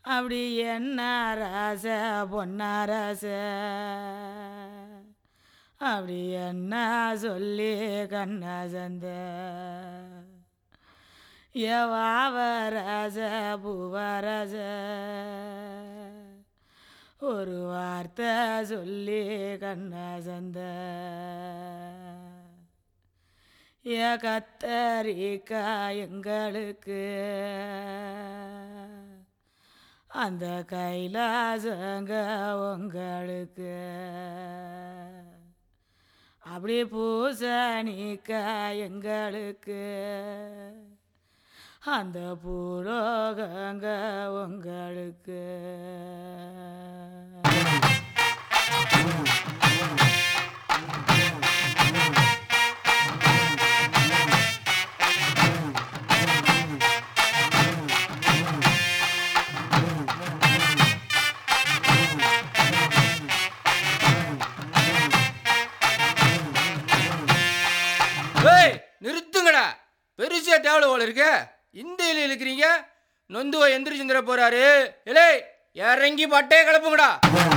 அப்படி என்ன ராச பொன்னாராச அப்படி என்ன சொல்லி கண்ணா சந்த எவாவரச பூவரச ஒரு வார்த்தை சொல்லி கண்ணா சந்த ஏ கத்தரிக்கா எங்களுக்கு அந்த கைலாசங்க உங்களுக்கு அப்படி பூசணிக்கா எங்களுக்கு அந்த பூலோகங்க உங்களுக்கு ஏய் நிறுத்துங்கடா பெருசா டேவல போல இருக்கு இந்தியில இருக்கிறீங்க நொந்துவ எந்திரிச்சுந்திர போறாரு இலே இறங்கி பட்டே கிளப்புங்கடா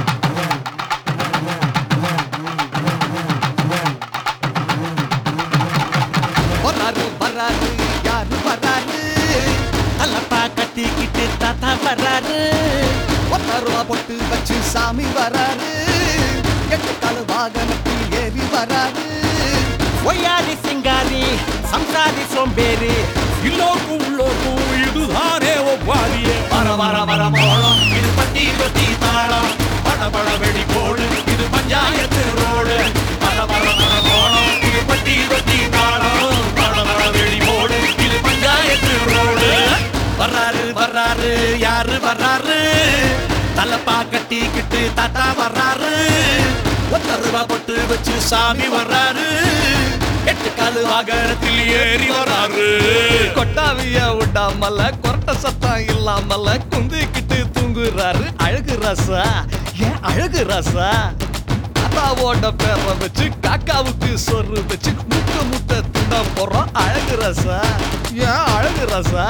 வர்றாரு வர்றாரு யாரு வர்றாரு தலப்பா கட்டிக்கிட்டு தாத்தா வர்றாரு ஒத்த ரூபா பொட்டு வச்சு சாமி வர்றாரு எட்டு கால வாகனத்தில் ஏறி வர்றாரு ஒய்யாரி சிங்காரி சம்சாரி சோம்பேறி இல்லோக்கும் உள்ளோக்கும் இதுதானே ஒவ்வாரியே வர வர வர மோளம் இது பட்டி தொட்டி தாளம் பட பட வெடி போடு இது பஞ்சாயத்து ரோடு பட பட பட போണം இது பட்டி தொட்டி தாளம் பட பட வெடி போடு இது பஞ்சாயத்து ரோடு வர்றாரு வர்றாரு யாரு வர்றாரு தலப்பா கட்டிக்கிட்டு தாத்தா வர்றாரு ஒத்த ரூபா பொட்டு வச்சு சாமி வர்றாரு எட்டு காலு வாகனத்தில் ஏறி வர்றாரு கொட்டாவிய விடாமல கொரட்ட சத்தம் இல்லாமல குந்திக்கிட்டு தூங்குறாரு அழகு ரசா ஏன் அழகு ரசா தாத்தாவோட பேரை வச்சு காக்காவுக்கு சொரு வச்சு முட்டை முட்டை தின்ன போறோம் அழகு ரசா ஏன் அழகு ரசா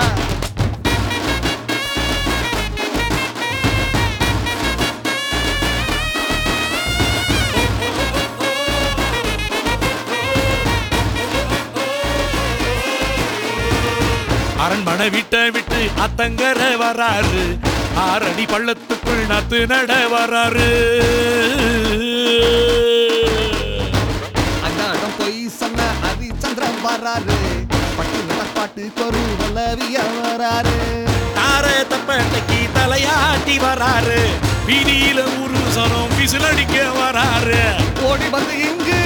அரண்மனை விட்ட விட்டு அத்தங்கர வராரு ஆறடி பள்ளத்துக்குள் நத்து நட வராரு அங்காடம் போய் சொன்ன ஹரிச்சந்திரன் வராரு பட்டு நடப்பாட்டு கொரு வல்லவிய வராரு தார தப்பட்டைக்கு தலையாட்டி வராரு வீதியில ஒரு சனம் விசிலடிக்க வராரு ஓடி வந்து இங்கு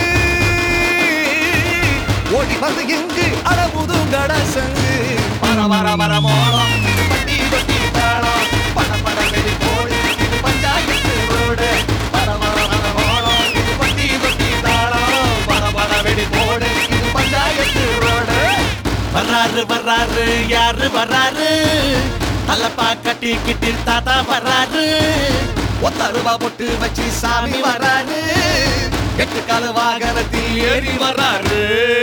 ஓடி வந்து இங்கு அடபுது கடசங்கு வர வர வர மோளம் இது பட்டி பட்டி தாளம் பட பட வெடி போடு இது பஞ்சாயத்து ரோடு வர வர வர மோளம் இது பட்டி பட்டி தாளம் பட பட வெடி போடு இது பஞ்சாயத்து ரோடு வர்றாரு வர்றாரு யாரு வர்றாரு தலப்பா கட்டிக்கிட்டு தாத்தா வர்றாரு ஒத்த ரூபா பொட்டு வச்சு சாமி வர்றாரு எட்டு கால வாகனத்தில் ஏறி வர்றாரு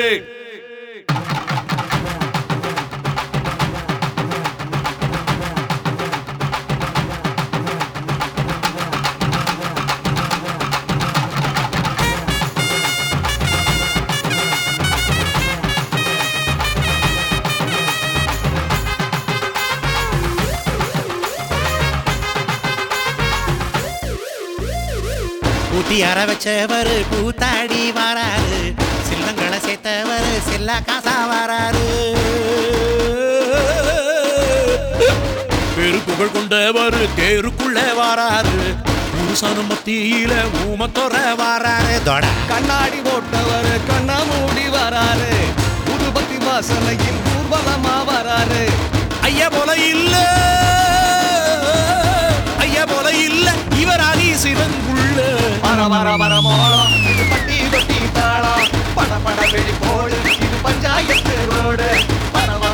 கூட்டி அற வச்சவர் கூத்தாடி வராரு சில்லங்களை சேர்த்தவர் செல்லா காசா வராரு பெரு புகழ் கொண்டவர் தேருக்குள்ள வராரு புருஷனும் மத்தியில ஊமத்தொர வராரு தொட கண்ணாடி போட்டவர் கண்ணா மூடி வராரு உருபத்தி வாசனையில் ஊர்வலமா வராரு ஐயா போல இல்ல ஐயா போல இல்ல இவர் ஆதி சிவங்குள்ள வர வர வர மோளம் இது பட்டி தொட்டி தாளம் பட பட வெடி போடு இது பஞ்சாயத்து ரோடு வர